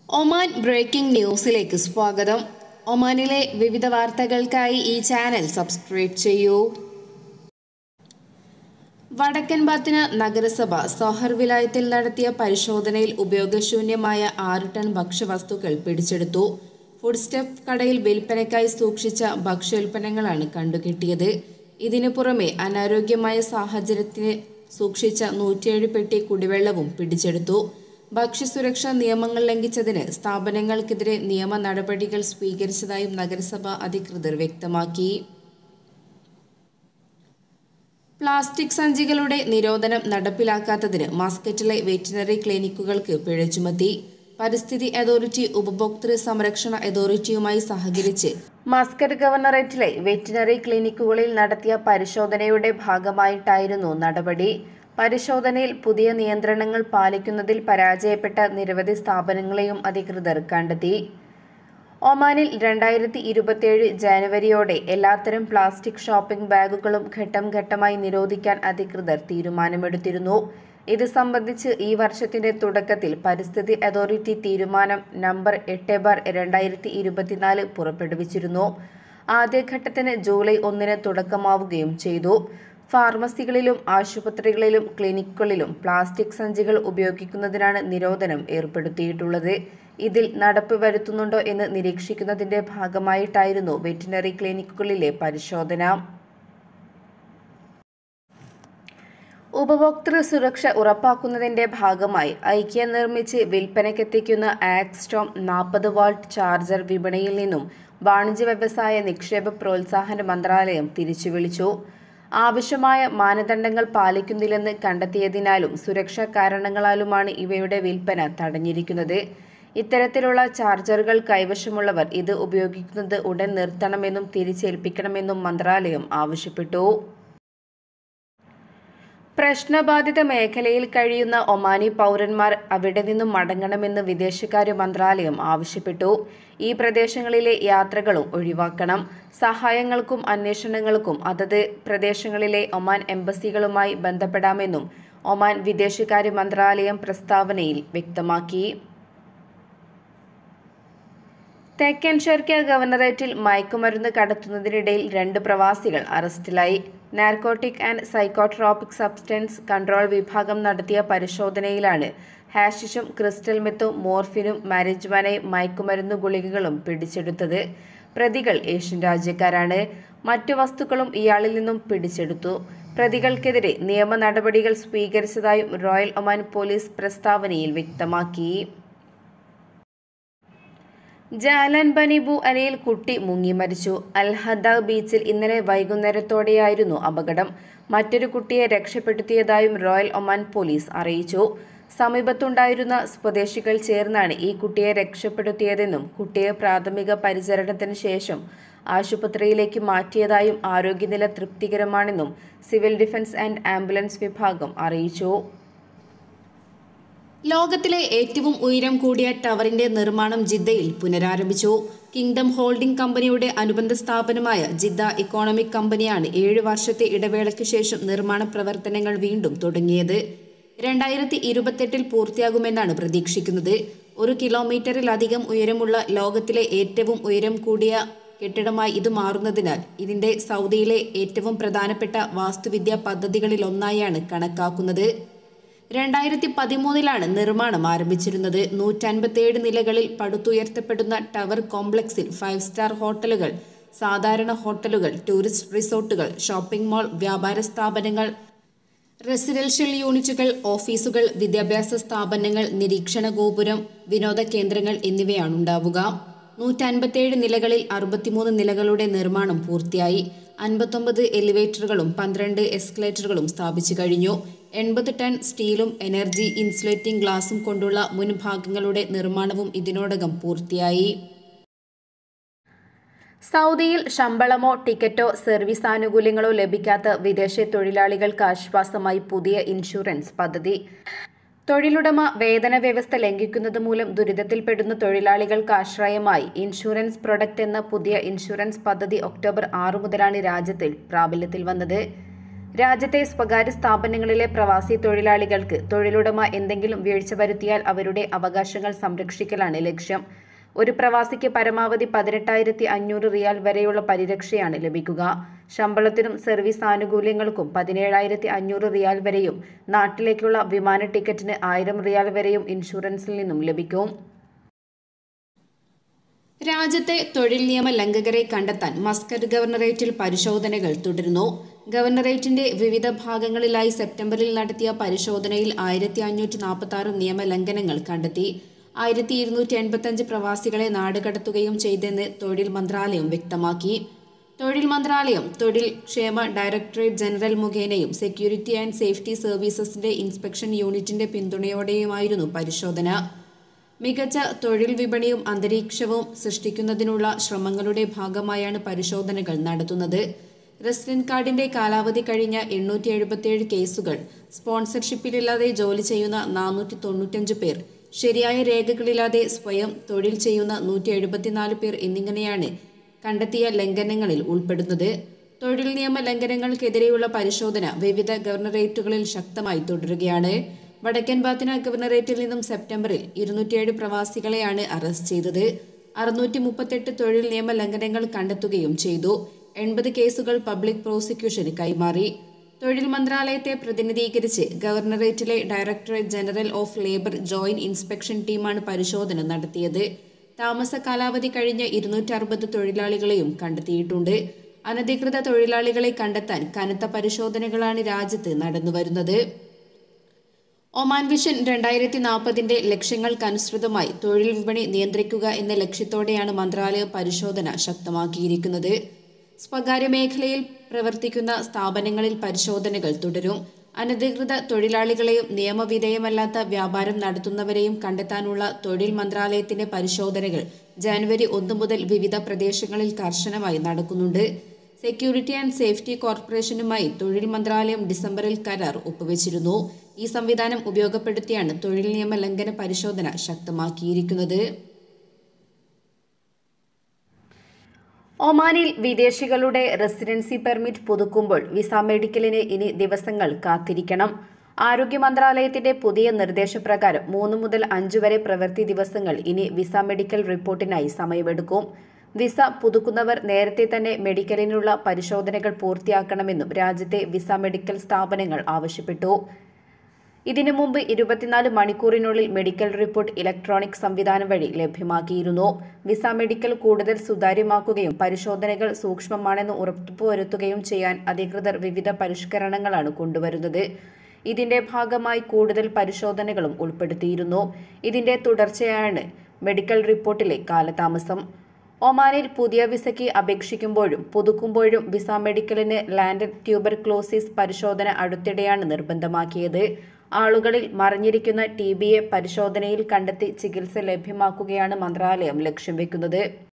Oman breaking ന്യൂസിലേക്ക് സ്വാഗതം ഒമാനിലെ വിവിധ വാർത്തകൾക്കായി ഈ ചാനൽ സബ്സ്ക്രൈബ് ചെയ്യൂ വടക്കൻ ബാത്തിന നഗരസഭ സോഹർ വിലായത്തിൽ നടത്തിയ പരിശോധനയിൽ ഉപയോഗശൂന്യമായ ആറ് ടൺ ഭക്ഷ്യവസ്തുക്കൾ പിടിച്ചെടുത്തു ഫുഡ് സ്റ്റെപ്പ് കടയിൽ വിൽപ്പനയ്ക്കായി സൂക്ഷിച്ച ഭക്ഷ്യോൽപ്പന്നങ്ങളാണ് കണ്ടുകിട്ടിയത് ഇതിനു പുറമെ അനാരോഗ്യമായ സാഹചര്യത്തിന് സൂക്ഷിച്ച നൂറ്റിയേഴ് പെട്ടി കുടിവെള്ളവും പിടിച്ചെടുത്തു ഭക്ഷ്യസുരക്ഷാ നിയമങ്ങൾ ലംഘിച്ചതിന് സ്ഥാപനങ്ങൾക്കെതിരെ നിയമ നടപടികൾ സ്വീകരിച്ചതായും നഗരസഭ അധികൃതർ വ്യക്തമാക്കി പ്ലാസ്റ്റിക് സഞ്ചികളുടെ നിരോധനം നടപ്പിലാക്കാത്തതിന് മാസ്കറ്റിലെ വെറ്റിനറി ക്ലിനിക്കുകൾക്ക് പിഴ ചുമത്തി പരിസ്ഥിതി അതോറിറ്റി ഉപഭോക്തൃ സംരക്ഷണ അതോറിറ്റിയുമായി സഹകരിച്ച് മസ്കറ്റ് ഗവർണറേറ്റിലെ വെറ്റിനറി ക്ലിനിക്കുകളിൽ നടത്തിയ പരിശോധനയുടെ ഭാഗമായിട്ടായിരുന്നു നടപടി പരിശോധനയിൽ പുതിയ നിയന്ത്രണങ്ങൾ പാലിക്കുന്നതിൽ പരാജയപ്പെട്ട നിരവധി സ്ഥാപനങ്ങളെയും അധികൃതർ കണ്ടെത്തി ഒമാനിൽ രണ്ടായിരത്തി ഇരുപത്തിയേഴ് ജനുവരിയോടെ എല്ലാത്തരം പ്ലാസ്റ്റിക് ഷോപ്പിംഗ് ബാഗുകളും ഘട്ടം ഘട്ടമായി നിരോധിക്കാൻ അധികൃതർ തീരുമാനമെടുത്തിരുന്നു ഇത് സംബന്ധിച്ച് ഈ വർഷത്തിന്റെ തുടക്കത്തിൽ പരിസ്ഥിതി അതോറിറ്റി തീരുമാനം നമ്പർ എട്ട് ബാർ രണ്ടായിരത്തി ഇരുപത്തിനാല് പുറപ്പെടുവിച്ചിരുന്നു ആദ്യഘട്ടത്തിന് ജൂലൈ ഒന്നിന് തുടക്കമാവുകയും ചെയ്തു ഫാർമസികളിലും ആശുപത്രികളിലും ക്ലിനിക്കുകളിലും പ്ലാസ്റ്റിക് സഞ്ചികൾ ഉപയോഗിക്കുന്നതിനാണ് നിരോധനം ഏർപ്പെടുത്തിയിട്ടുള്ളത് ഇതിൽ നടപ്പ് വരുത്തുന്നുണ്ടോ എന്ന് നിരീക്ഷിക്കുന്നതിന്റെ ഭാഗമായിട്ടായിരുന്നു വെറ്റിനറി ക്ലിനിക്കുകളിലെ പരിശോധന ഉപഭോക്തൃ സുരക്ഷ ഉറപ്പാക്കുന്നതിന്റെ ഭാഗമായി ഐക്യ നിർമ്മിച്ച് വിൽപ്പനയ്ക്കെത്തിക്കുന്ന ആക്സ്റ്റോം നാൽപ്പത് വാൾട്ട് ചാർജർ വിപണിയിൽ നിന്നും വാണിജ്യ വ്യവസായ നിക്ഷേപ പ്രോത്സാഹന മന്ത്രാലയം തിരിച്ചുവിളിച്ചു ആവശ്യമായ മാനദണ്ഡങ്ങൾ പാലിക്കുന്നില്ലെന്ന് കണ്ടെത്തിയതിനാലും സുരക്ഷാ കാരണങ്ങളാലുമാണ് ഇവയുടെ വിൽപ്പന തടഞ്ഞിരിക്കുന്നത് ഇത്തരത്തിലുള്ള ചാർജറുകൾ കൈവശമുള്ളവർ ഇത് ഉപയോഗിക്കുന്നത് ഉടൻ നിർത്തണമെന്നും തിരിച്ചേൽപ്പിക്കണമെന്നും മന്ത്രാലയം ആവശ്യപ്പെട്ടു പ്രശ്നബാധിത മേഖലയിൽ കഴിയുന്ന ഒമാനി പൗരന്മാർ അവിടെ നിന്നും മടങ്ങണമെന്ന് വിദേശകാര്യ മന്ത്രാലയം ആവശ്യപ്പെട്ടു ഈ പ്രദേശങ്ങളിലെ യാത്രകളും ഒഴിവാക്കണം സഹായങ്ങൾക്കും അന്വേഷണങ്ങൾക്കും അതത് പ്രദേശങ്ങളിലെ ഒമാൻ എംബസികളുമായി ബന്ധപ്പെടാമെന്നും ഒമാൻ വിദേശകാര്യ മന്ത്രാലയം പ്രസ്താവനയിൽ വ്യക്തമാക്കി തെക്കൻ ഷെർക്ക ഗവർണറേറ്റിൽ മയക്കുമരുന്ന് കടത്തുന്നതിനിടയിൽ രണ്ട് പ്രവാസികൾ അറസ്റ്റിലായി narcotic and psychotropic substance control വിഭാഗം നടത്തിയ പരിശോധനയിലാണ് ഹാഷിഷും ക്രിസ്റ്റൽ മെത്തും മോർഫിനും മാരിജ്വാനയും മയക്കുമരുന്ന് ഗുളികകളും പിടിച്ചെടുത്തത് പ്രതികൾ ഏഷ്യൻ രാജ്യക്കാരാണ് മറ്റു വസ്തുക്കളും ഇയാളിൽ നിന്നും പിടിച്ചെടുത്തു പ്രതികൾക്കെതിരെ നിയമ നടപടികൾ സ്വീകരിച്ചതായും റോയൽ ഒമാൻ പോലീസ് പ്രസ്താവനയിൽ വ്യക്തമാക്കി ജാലൻ ബനിബു അലയിൽ കുട്ടി മുങ്ങി മരിച്ചു അൽഹദ ബീച്ചിൽ ഇന്നലെ വൈകുന്നേരത്തോടെയായിരുന്നു അപകടം മറ്റൊരു കുട്ടിയെ രക്ഷപ്പെടുത്തിയതായും റോയൽ ഒമാൻ പോലീസ് അറിയിച്ചു സമീപത്തുണ്ടായിരുന്ന സ്വദേശികൾ ചേർന്നാണ് ഈ കുട്ടിയെ രക്ഷപ്പെടുത്തിയതെന്നും കുട്ടിയെ പ്രാഥമിക പരിചരണത്തിന് ശേഷം ആശുപത്രിയിലേക്ക് മാറ്റിയതായും ആരോഗ്യനില തൃപ്തികരമാണെന്നും സിവിൽ ഡിഫൻസ് ആൻഡ് ആംബുലൻസ് വിഭാഗം അറിയിച്ചു ലോകത്തിലെ ഏറ്റവും ഉയരം കൂടിയ ടവറിന്റെ നിർമ്മാണം ജിദ്ദയിൽ പുനരാരംഭിച്ചു കിങ്ഡം ഹോൾഡിംഗ് കമ്പനിയുടെ അനുബന്ധ സ്ഥാപനമായ ജിദ്ദ ഇക്കോണമിക് കമ്പനിയാണ് ഏഴ് വർഷത്തെ ഇടവേളയ്ക്ക് ശേഷം നിർമ്മാണ പ്രവർത്തനങ്ങൾ വീണ്ടും തുടങ്ങിയത് രണ്ടായിരത്തി ഇരുപത്തെട്ടിൽ പൂർത്തിയാകുമെന്നാണ് പ്രതീക്ഷിക്കുന്നത് ഒരു കിലോമീറ്ററിലധികം ഉയരമുള്ള ലോകത്തിലെ ഏറ്റവും ഉയരം കൂടിയ കെട്ടിടമായി ഇത് മാറുന്നതിനാൽ ഇതിന്റെ സൗദിയിലെ ഏറ്റവും പ്രധാനപ്പെട്ട വാസ്തുവിദ്യാ പദ്ധതികളിലൊന്നായാണ് കണക്കാക്കുന്നത് രണ്ടായിരത്തി പതിമൂന്നിലാണ് നിർമ്മാണം ആരംഭിച്ചിരുന്നത് നൂറ്റൻപത്തിയേഴ് നിലകളിൽ പടുത്തുയർത്തപ്പെടുന്ന ടവർ കോംപ്ലക്സിൽ ഫൈവ് സ്റ്റാർ ഹോട്ടലുകൾ സാധാരണ ഹോട്ടലുകൾ ടൂറിസ്റ്റ് റിസോർട്ടുകൾ ഷോപ്പിംഗ് മാൾ വ്യാപാര സ്ഥാപനങ്ങൾ റെസിഡൻഷ്യൽ യൂണിറ്റുകൾ ഓഫീസുകൾ വിദ്യാഭ്യാസ സ്ഥാപനങ്ങൾ നിരീക്ഷണ ഗോപുരം വിനോദ കേന്ദ്രങ്ങൾ എന്നിവയാണ് ഉണ്ടാവുക നൂറ്റൻപത്തിയേഴ് നിലകളിൽ അറുപത്തിമൂന്ന് നിലകളുടെ നിർമ്മാണം പൂർത്തിയായി അൻപത്തൊമ്പത് എലിവേറ്ററുകളും പന്ത്രണ്ട് എസ്കലേറ്ററുകളും സ്ഥാപിച്ചു കഴിഞ്ഞു എൺപത് ടൺ സ്റ്റീലും എനർജി ഇൻസുലേറ്റിംഗ് ഗ്ലാസും കൊണ്ടുള്ള മുൻഭാഗങ്ങളുടെ നിർമ്മാണവും ഇതിനോടകം പൂർത്തിയായി സൗദിയിൽ ശമ്പളമോ ടിക്കറ്റോ സർവീസ് ആനുകൂല്യങ്ങളോ ലഭിക്കാത്ത വിദേശ തൊഴിലാളികൾക്ക് ആശ്വാസമായി പുതിയ ഇൻഷുറൻസ് പദ്ധതി തൊഴിലുടമ വേതന വ്യവസ്ഥ ലംഘിക്കുന്നത് മൂലം ദുരിതത്തിൽപ്പെടുന്ന തൊഴിലാളികൾക്ക് ആശ്രയമായി ഇൻഷുറൻസ് പ്രൊഡക്റ്റ് എന്ന പുതിയ ഇൻഷുറൻസ് പദ്ധതി ഒക്ടോബർ ആറ് മുതലാണ് രാജ്യത്തിൽ പ്രാബല്യത്തിൽ വന്നത് രാജ്യത്തെ സ്വകാര്യ സ്ഥാപനങ്ങളിലെ പ്രവാസി തൊഴിലാളികൾക്ക് തൊഴിലുടമ എന്തെങ്കിലും വീഴ്ച വരുത്തിയാൽ അവരുടെ അവകാശങ്ങൾ സംരക്ഷിക്കലാണ് ലക്ഷ്യം ഒരു പ്രവാസിക്ക് പരമാവധി പതിനെട്ടായിരത്തി അഞ്ഞൂറ് റിയാൽ വരെയുള്ള പരിരക്ഷയാണ് ലഭിക്കുക ശമ്പളത്തിനും സർവീസ് ആനുകൂല്യങ്ങൾക്കും പതിനേഴായിരത്തി അഞ്ഞൂറ് റിയാൽ വരെയും നാട്ടിലേക്കുള്ള വിമാന ടിക്കറ്റിന് ആയിരം റിയാൽ വരെയും ഇൻഷുറൻസിൽ നിന്നും ലഭിക്കും രാജ്യത്തെ തൊഴിൽ നിയമ ലംഘകരെ കണ്ടെത്താൻ മസ്കറ്റ് ഗവർണറേറ്റിൽ പരിശോധനകൾ തുടരുന്നു ഗവർണറേറ്റിന്റെ വിവിധ ഭാഗങ്ങളിലായി സെപ്റ്റംബറിൽ നടത്തിയ പരിശോധനയിൽ ആയിരത്തി അഞ്ഞൂറ്റി നാൽപ്പത്തി ആറ് നിയമലംഘനങ്ങൾ കണ്ടെത്തി ആയിരത്തി ഇരുന്നൂറ്റി എൺപത്തഞ്ച് പ്രവാസികളെ നാടുകടത്തുകയും ചെയ്തെന്ന് തൊഴിൽ മന്ത്രാലയം വ്യക്തമാക്കി തൊഴിൽ മന്ത്രാലയം തൊഴിൽ ക്ഷേമ ഡയറക്ടറേറ്റ് ജനറൽ മുഖേനയും സെക്യൂരിറ്റി ആൻഡ് സേഫ്റ്റി സർവീസസിന്റെ ഇൻസ്പെക്ഷൻ യൂണിറ്റിന്റെ പിന്തുണയോടെയുമായിരുന്നു പരിശോധന മികച്ച തൊഴിൽ വിപണിയും അന്തരീക്ഷവും സൃഷ്ടിക്കുന്നതിനുള്ള ശ്രമങ്ങളുടെ ഭാഗമായാണ് പരിശോധനകൾ നടത്തുന്നത് റെസിഡന്റ് കാർഡിന്റെ കാലാവധി കഴിഞ്ഞ എണ്ണൂറ്റി എഴുപത്തിയേഴ് കേസുകൾ സ്പോൺസർഷിപ്പിലില്ലാതെ ജോലി ചെയ്യുന്ന നാനൂറ്റി തൊണ്ണൂറ്റഞ്ച് പേർ ശരിയായ രേഖകളില്ലാതെ സ്വയം തൊഴിൽ ചെയ്യുന്ന നൂറ്റി എഴുപത്തിനാല് പേർ എന്നിങ്ങനെയാണ് കണ്ടെത്തിയ ലംഘനങ്ങളിൽ ഉൾപ്പെടുന്നത് തൊഴിൽ നിയമ ലംഘനങ്ങൾക്കെതിരെയുള്ള പരിശോധന വിവിധ ഗവർണറേറ്റുകളിൽ ശക്തമായി തുടരുകയാണ് വടക്കൻ ബാത്തിന ഗവർണറേറ്റിൽ നിന്നും സെപ്റ്റംബറിൽ ഇരുന്നൂറ്റിയേഴ് പ്രവാസികളെയാണ് അറസ്റ്റ് ചെയ്തത് അറുന്നൂറ്റി മുപ്പത്തെട്ട് തൊഴിൽ നിയമ ലംഘനങ്ങൾ കണ്ടെത്തുകയും ചെയ്തു എൺപത് കേസുകൾ പബ്ലിക് പ്രോസിക്യൂഷന് കൈമാറി തൊഴിൽ മന്ത്രാലയത്തെ പ്രതിനിധീകരിച്ച് ഗവർണറേറ്റിലെ directorate general of labour joint inspection ടീമാണ് പരിശോധന നടത്തിയത് താമസ കാലാവധി കഴിഞ്ഞ ഇരുന്നൂറ്റി അറുപത് തൊഴിലാളികളെയും കണ്ടെത്തിയിട്ടുണ്ട് അനധികൃത തൊഴിലാളികളെ കണ്ടെത്താൻ കനത്ത പരിശോധനകളാണ് രാജ്യത്ത് നടന്നുവരുന്നത് ഒമാൻ വിഷൻ രണ്ടായിരത്തി നാൽപ്പതിന്റെ ലക്ഷ്യങ്ങൾക്കനുസൃതമായി തൊഴിൽ വിപണി നിയന്ത്രിക്കുക എന്ന ലക്ഷ്യത്തോടെയാണ് മന്ത്രാലയം പരിശോധന ശക്തമാക്കിയിരിക്കുന്നത് സ്വകാര്യ മേഖലയിൽ പ്രവർത്തിക്കുന്ന സ്ഥാപനങ്ങളിൽ പരിശോധനകൾ തുടരും അനധികൃത തൊഴിലാളികളെയും നിയമവിധേയമല്ലാത്ത വ്യാപാരം നടത്തുന്നവരെയും കണ്ടെത്താനുള്ള തൊഴിൽ മന്ത്രാലയത്തിന്റെ പരിശോധനകൾ ജനുവരി ഒന്ന് മുതൽ വിവിധ പ്രദേശങ്ങളിൽ കർശനമായി നടക്കുന്നുണ്ട് സെക്യൂരിറ്റി ആൻഡ് സേഫ്റ്റി കോർപ്പറേഷനുമായി തൊഴിൽ മന്ത്രാലയം ഡിസംബറിൽ കരാർ ഒപ്പുവെച്ചിരുന്നു ഈ സംവിധാനം ഉപയോഗപ്പെടുത്തിയാണ് തൊഴിൽ നിയമ ലംഘന പരിശോധന ശക്തമാക്കിയിരിക്കുന്നത് ഒമാനിൽ വിദേശികളുടെ റെസിഡൻസി പെർമിറ്റ് പുതുക്കുമ്പോൾ വിസ മെഡിക്കലിന് ഇനി ദിവസങ്ങൾ കാത്തിരിക്കണം ആരോഗ്യ മന്ത്രാലയത്തിന്റെ പുതിയ നിർദ്ദേശപ്രകാരം മൂന്ന് മുതൽ അഞ്ച് വരെ പ്രവൃത്തി ദിവസങ്ങൾ ഇനി വിസ മെഡിക്കൽ റിപ്പോർട്ടിനായി സമയമെടുക്കും വിസ പുതുക്കുന്നവർ നേരത്തെ തന്നെ മെഡിക്കലിനുള്ള പരിശോധനകൾ പൂർത്തിയാക്കണമെന്നും രാജ്യത്തെ വിസ മെഡിക്കൽ സ്ഥാപനങ്ങൾ ആവശ്യപ്പെട്ടു ഇതിനു മുമ്പ് ഇരുപത്തിനാല് മണിക്കൂറിനുള്ളിൽ മെഡിക്കൽ റിപ്പോർട്ട് ഇലക്ട്രോണിക് സംവിധാനം വഴി ലഭ്യമാക്കിയിരുന്നു വിസ മെഡിക്കൽ കൂടുതൽ സുതാര്യമാക്കുകയും പരിശോധനകൾ സൂക്ഷ്മമാണെന്ന് ഉറപ്പുവരുത്തുകയും ചെയ്യാൻ അധികൃതർ വിവിധ പരിഷ്കരണങ്ങളാണ് കൊണ്ടുവരുന്നത് ഇതിന്റെ ഭാഗമായി കൂടുതൽ പരിശോധനകളും ഉൾപ്പെടുത്തിയിരുന്നു ഇതിന്റെ തുടർച്ചയാണ് മെഡിക്കൽ റിപ്പോർട്ടിലെ കാലതാമസം ഒമാനിൽ പുതിയ വിസയ്ക്ക് അപേക്ഷിക്കുമ്പോഴും പുതുക്കുമ്പോഴും വിസ മെഡിക്കലിന് ലാൻഡഡ് ട്യൂബർക്ലോസിസ് പരിശോധന അടുത്തിടെയാണ് നിർബന്ധമാക്കിയത് ആളുകളിൽ മറിഞ്ഞിരിക്കുന്ന ടി ബിയെ പരിശോധനയിൽ കണ്ടെത്തി ചികിത്സ ലഭ്യമാക്കുകയാണ് മന്ത്രാലയം ലക്ഷ്യം വെക്കുന്നത്